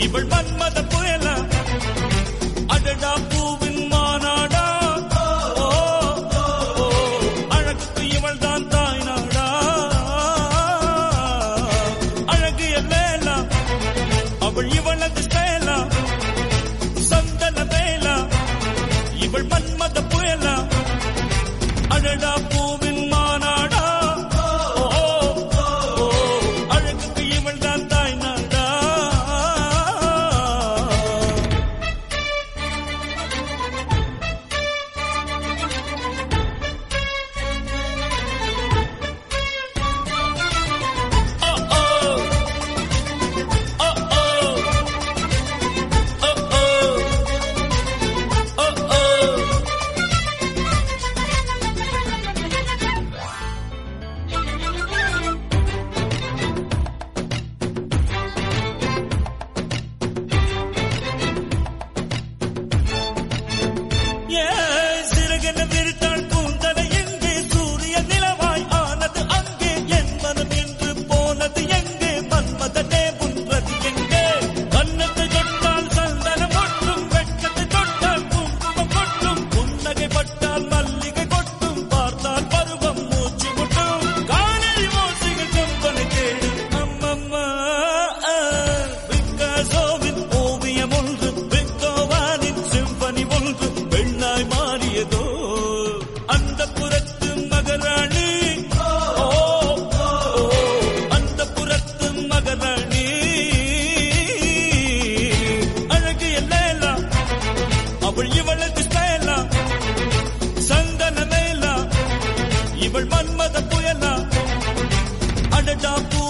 இவள் மன்மத புயலா அடடா பூவின் மாநாடா ஓ, ஓ, ஓ, அழகுக்கு இவள் தான் தாய் நாடா அழகு எல்லேலா அவள் இவளது ஸ்டைலா சந்தன வேலா இவள் மன்மத புயலா அடடா பூவின் மாநாடா ஓ, ஓ, ஓ, அழகுக்கு இவள் தான் தாய் நாடா சிறகென விரித்தாள் கூந்தலை எங்கே சூரிய நிலவாய் ஆனது அங்கே என் மனம் என்று போனது எங்கே மன்மதனே உன்றது எங்கே கண்ணத்தை தொட்டால் சந்தனம் கொட்டும் வெட்கத்தை தொட்டால் குங்குமம் கொட்டும் புன்னகை பட்டால் மல்லிகை கொட்டும் பார்த்தால் பருவம் மூச்சு முட்டும் காணல் மோசிகள் கொம்பனை தேடும் அம்மம்மா பிக்காசோவின் ஓவியம் ஒன்று பிக்கோவானின் சிம்பனி ஒன்று பெண்ணாய் மாறியதோ அந்த புறத்து மகராணி ஓ, ஓ, அந்த புறத்து மகராணி அழகு எல்லேலா அவள் இவளது ஸ்டைலா சந்தன மேலா இவள் மன்மத புயலா அடடா பூ